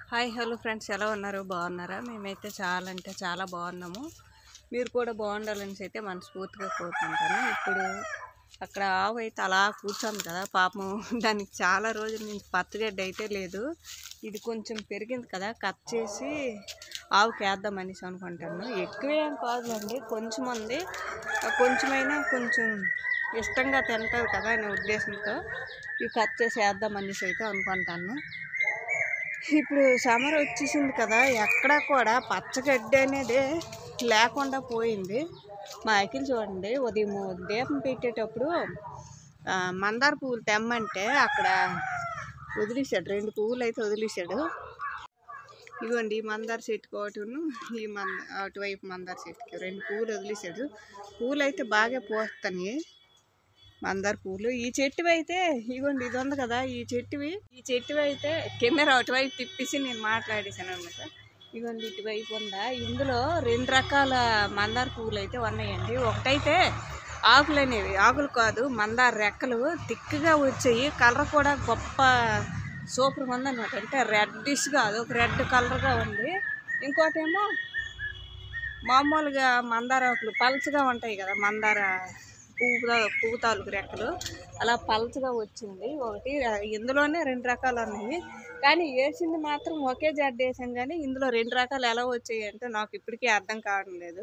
Hi hello friends ఎలా ఉన్నారు బాగున్నారా మేమైతే చాలా అంటే చాలా బాగున్నాము మీరు కూడా బాగుండాలని అయితే మనస్ఫూర్తిగా కోరుకుంటాను ఇప్పుడు అక్కడ ఆవు అయితే అలా కూర్చోంది కదా పాపం దానికి చాలా రోజుల నుంచి పచ్చగడ్డ అయితే లేదు ఇది కొంచెం పెరిగింది కదా కట్ చేసి ఆవుకి వేద్దాం అనేసి అనుకుంటాను ఎక్కువేం కాదులండి కొంచెం ఉంది ఆ కొంచెమైనా కొంచెం ఇష్టంగా తింటుంది కదా అనే ఉద్దేశంతో ఇవి కట్ చేసి వేద్దాం అనేసి అయితే అనుకుంటాను ఇప్పుడు సమ్మర్ వచ్చేసింది కదా ఎక్కడ కూడా పచ్చగడ్డి అనేది లేకుండా పోయింది మా అఖిల్ చూడండి ఉదయం దీపం పెట్టేటప్పుడు ఆ, మందార పువ్వులు తెమ్మంటే అక్కడ వదిలేసాడు రెండు పువ్వులు అయితే వదిలేసాడు ఇదిగోండి ఈ మందార చెట్టుకి ఒకటిను ఈ మంద అటువైపు మందార చెట్టుకి రెండు పువ్వులు వదిలేసాడు పువ్వులు అయితే బాగా పోస్తాయి మందార పువ్వులు ఈ చెట్టువి అయితే ఇగోండి ఇది ఉంది కదా ఈ చెట్టువి ఈ చెట్టువి అయితే కెమెరా అటువైపు తిప్పేసి నేను మాట్లాడేసాను అనమాట ఇగోండి ఇటువైపు ఉందా ఇందులో రెండు రకాల మందార పువ్వులు అయితే ఉన్నాయండి ఒకటైతే ఆకులు అనేవి ఆకులు కాదు మందార రెక్కలు తిక్కుగా వచ్చాయి కలర్ కూడా గొప్ప సూపర్ ఉందన్నమాట అంటే రెడ్డిష్ కాదు ఒక రెడ్ కలర్గా ఉంది ఇంకోటేమో మామూలుగా మందార ఆకులు పల్చగా ఉంటాయి కదా మందార పువ్వు పువ్వు తాలూకు రెక్కలు అలా పల్చగా వచ్చింది ఒకటి ఇందులోనే రెండు రకాలు ఉన్నాయి కానీ వేసింది మాత్రం ఒకే జడ్డ వేసాం కానీ ఇందులో రెండు రకాలు ఎలా వచ్చాయి అంటే నాకు ఇప్పటికీ అర్థం కావడం లేదు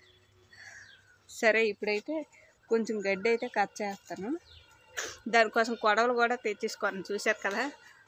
సరే ఇప్పుడైతే కొంచెం గడ్డి అయితే కట్ చేస్తాను దానికోసం కొడవలు కూడా తెచ్చేసుకోను చూశారు కదా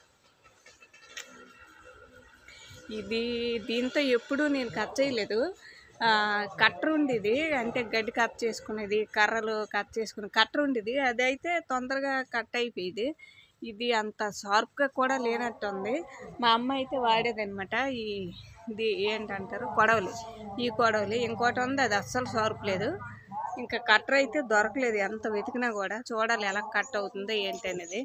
ఇది దీంతో ఎప్పుడూ నేను కట్ చేయలేదు ఆ, కట్టర్ ఉండేది అంటే గడ్డి కట్ చేసుకునేది కర్రలు కట్ చేసుకునే కట్టర్ ఉండేది అది అయితే తొందరగా కట్ అయిపోయేది ఇది అంత షార్ప్గా కూడా లేనట్టుంది మా అమ్మ అయితే వాడేది అనమాట ఈ ఇది ఏంటంటారు కొడవలి ఈ కొడవలి ఇంకోటి ఉంది అది అస్సలు షార్ప్ లేదు ఇంకా కట్టర్ అయితే దొరకలేదు ఎంత వెతికినా కూడా చూడాలి ఎలా కట్ అవుతుందో ఏంటి అనేది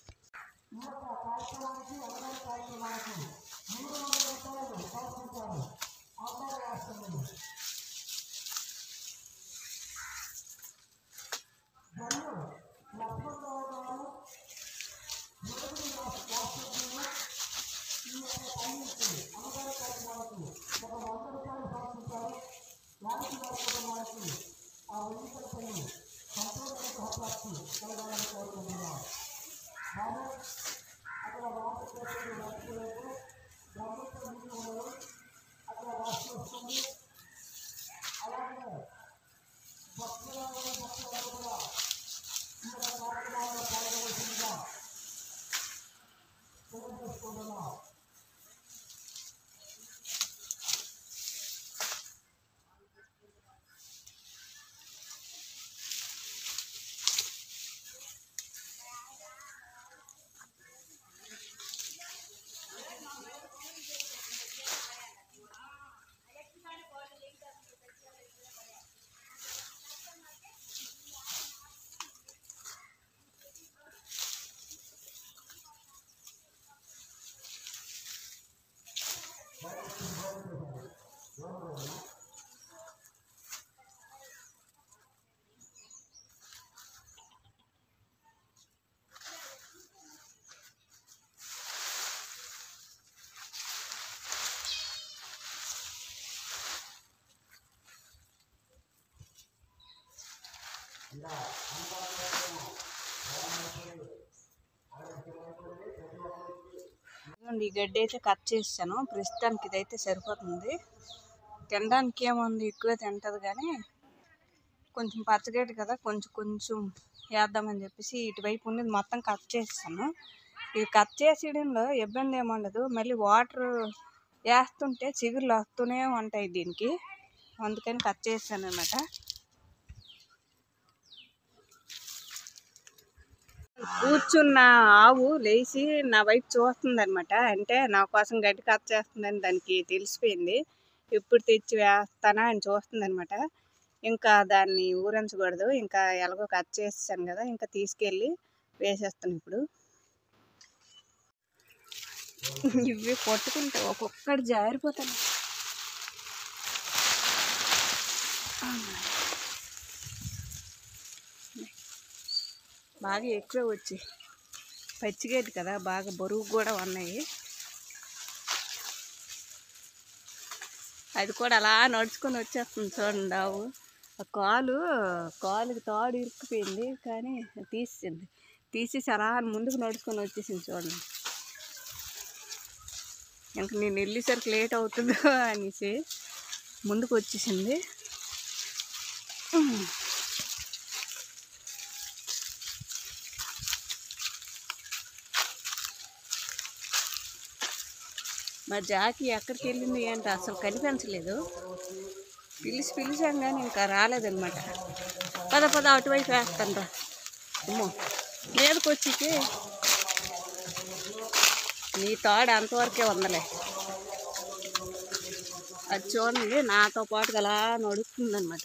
ఇదిగోండి ఈ గడ్డి అయితే కట్ చేసాను ప్రస్తుతానికి ఇదైతే సరిపోతుంది తినడానికి ఏముంది ఎక్కువ తింటది కానీ కొంచెం పచ్చగడ్డి కదా కొంచెం కొంచెం వేద్దామని చెప్పేసి ఇటువైపు ఉన్నది మొత్తం కట్ చేస్తాను ఇది కట్ చేసేయడంలో ఇబ్బంది ఏమి ఉండదు మళ్ళీ వాటర్ వేస్తుంటే చిగురులు వస్తూనే ఉంటాయి దీనికి అందుకని కట్ చేస్తాను అనమాట కూర్చున్న ఆవు లేచి నా వైపు చూస్తుంది అనమాట అంటే నా కోసం గడ్డి కట్ చేస్తుందని దానికి తెలిసిపోయింది ఎప్పుడు తెచ్చి వేస్తానా అని చూస్తుంది అనమాట ఇంకా దాన్ని ఊరించకూడదు ఇంకా ఎలాగో కట్ చేసాను కదా ఇంకా తీసుకెళ్ళి వేసేస్తాను ఇప్పుడు ఇవి కొట్టుకుంటే ఒక్కొక్కటి జారిపోతాను బాగా ఎక్కువ వచ్చి పచ్చిగడ్డి కదా బాగా బరువు కూడా ఉన్నాయి అది కూడా అలా నడుచుకొని వచ్చేస్తుంది చూడండి ఆవు ఆ కాలు కాలుకి తాడు ఇరుక్కుపోయింది కానీ తీసింది తీసేసి అలా ముందుకు నడుచుకొని వచ్చేసింది చూడండి ఇంక నేను వెళ్ళేసరికి లేట్ అవుతుందో అనేసి ముందుకు వచ్చేసింది మా జాకి ఎక్కడికి వెళ్ళింది అంటే అసలు కనిపించలేదు పిలిచి పిలిచాం కానీ ఇంకా రాలేదన్నమాట పద పద అటువైపు వేస్తాను రా అమ్మో మీదకి వచ్చికి నీ తాడు అంతవరకే ఉందలే అది చూడండి నాతో పాటు అలా నడుస్తుందన్నమాట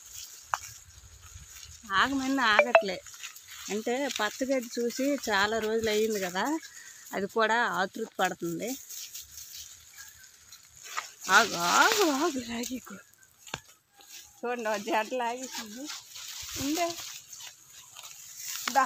ఆగమని ఆగట్లే అంటే పచ్చగడ్డి చూసి చాలా రోజులు అయ్యింది కదా అది కూడా ఆతృత పడుతుంది ఆగు ఆగు ఆగు లాగేకు చూడండి ఒక జంట లాగేసింది ఉండే దా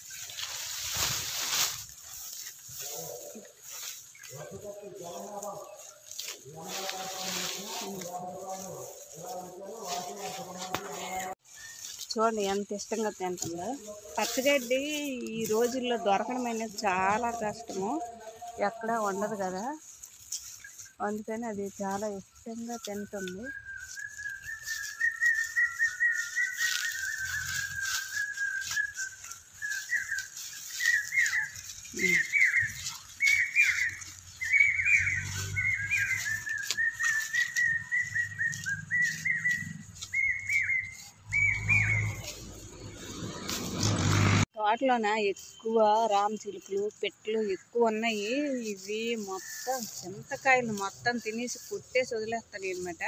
చూడండి ఎంత ఇష్టంగా తింటుందో పచ్చగడ్డి ఈ రోజుల్లో దొరకడం అనేది చాలా కష్టము ఎక్కడ ఉండదు కదా అందుకని అది చాలా ఇష్టంగా తింటుంది ఉమ్. తోటలోన ఎక్కువ రామ చిలుకలు పెట్లు ఎక్కువ ఉన్నాయి ఇవి మొత్తం చింతకాయలు మొత్తం తినేసి కుట్టేసి వదిలేస్తాను అనమాట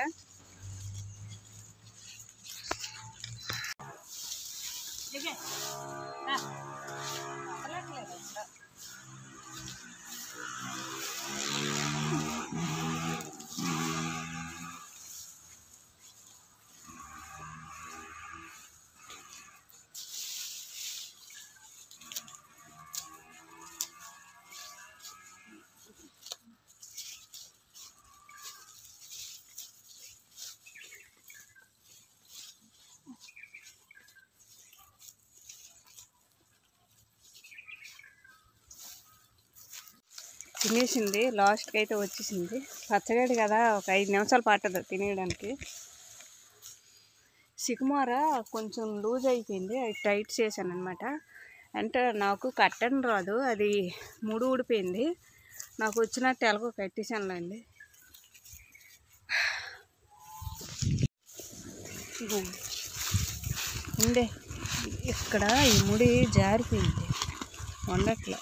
తినేసింది లాస్ట్కి అయితే వచ్చేసింది పచ్చగడ్డి కదా ఒక ఐదు నిమిషాలు పట్టదు తినేయడానికి సికుమార కొంచెం లూజ్ అయిపోయింది అది టైట్ చేశాను అనమాట అంటే నాకు కట్టని రాదు అది ముడు ఊడిపోయింది నాకు వచ్చినట్టు ఎలాగో కట్టేశానులేండి ఇదిగోండి. ఉండే ఇక్కడ ఈ ముడి జారిపోయింది ఉండట్లే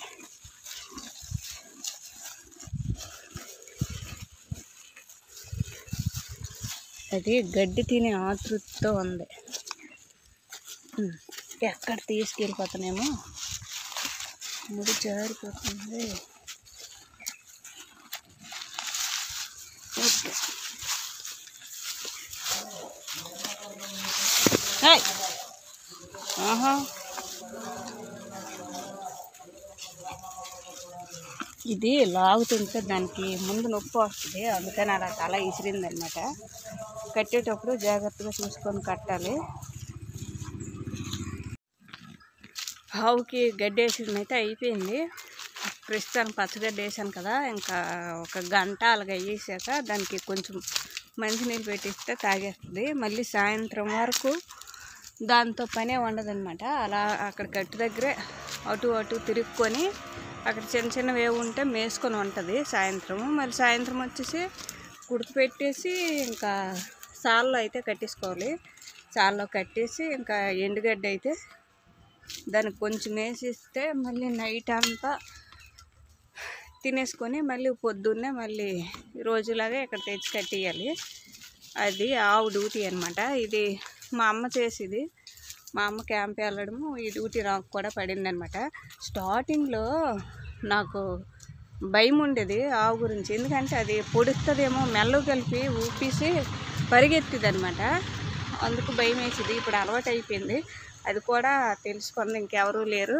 అది గడ్డి తినే ఆతృతతో ఉంది ఉమ్, ఎక్కడ తీసుకెళ్ళిపోతానేమో ముడి జారిపోతుంది ఓకే ఏయ్! ఆహా ఇది లాగుతుంటే దానికి ముందు నొప్పి వస్తుంది అందుకని అలా తల ఇసిరింది అనమాట కట్టేటప్పుడు జాగ్రత్తగా చూసుకొని కట్టాలి ఆవుకి గడ్డి వేసడం అయితే అయిపోయింది ప్రస్తుతానికి పచ్చగడ్డి వేసాను కదా ఇంకా ఒక గంట అలాగ వేసాక దానికి కొంచెం మంచినీళ్ళు పెట్టిస్తే తాగేస్తుంది మళ్ళీ సాయంత్రం వరకు దాంతో పనే ఉండదన్నమాట అలా అక్కడ గట్టు దగ్గరే అటు అటు తిరుక్కొని అక్కడ చిన్న చిన్నవి ఏవి ఉంటే మేసుకొని ఉంటుంది సాయంత్రం మళ్ళీ సాయంత్రం వచ్చేసి కుడికి పెట్టేసి ఇంకా సాల్లో అయితే కట్టేసుకోవాలి సాల్లో కట్టేసి ఇంకా ఎండుగడ్డ అయితే దానికి కొంచెం వేసిస్తే మళ్ళీ నైట్ అంతా తినేసుకొని మళ్ళీ పొద్దున్నే మళ్ళీ రోజులాగా ఇక్కడ తెచ్చి కట్టేయాలి అది ఆవు డ్యూటీ అనమాట ఇది మా అమ్మ చేసేది మా అమ్మ క్యాంప్ వెళ్ళడము ఈ డ్యూటీ నాకు కూడా పడింది అనమాట స్టార్టింగ్లో నాకు భయం ఉండేది ఆవు గురించి ఎందుకంటే అది పొడుస్తుందేమో మెల్ల కలిపి ఊపేసి పరిగెత్తిది అనమాట అందుకు భయం వేసేది ఇప్పుడు అలవాటు అయిపోయింది అది కూడా తెలుసుకుంది ఇంకెవరూ లేరు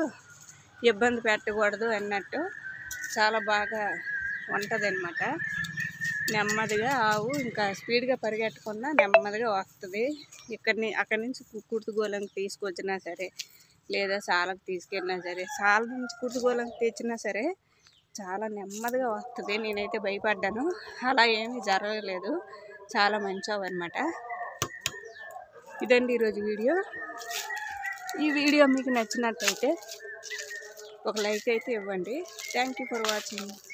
ఇబ్బంది పెట్టకూడదు అన్నట్టు చాలా బాగా ఉంటుంది నెమ్మదిగా ఆవు ఇంకా స్పీడ్గా పరిగెట్టకుండా నెమ్మదిగా వస్తుంది ఇక్కడిని అక్కడి నుంచి కు- కుర్తుగోళంకి తీసుకొచ్చినా సరే లేదా సాలకు తీసుకెళ్ళినా సరే సాల నుంచి కుర్తుగోళంకి తెచ్చినా సరే చాలా నెమ్మదిగా వస్తుంది నేనైతే భయపడ్డాను అలా ఏమీ జరగలేదు చాలా మంచావు అనమాట ఇదండి ఈరోజు వీడియో ఈ వీడియో మీకు నచ్చినట్టయితే ఒక లైక్ అయితే ఇవ్వండి థ్యాంక్ యూ ఫర్ వాచింగ్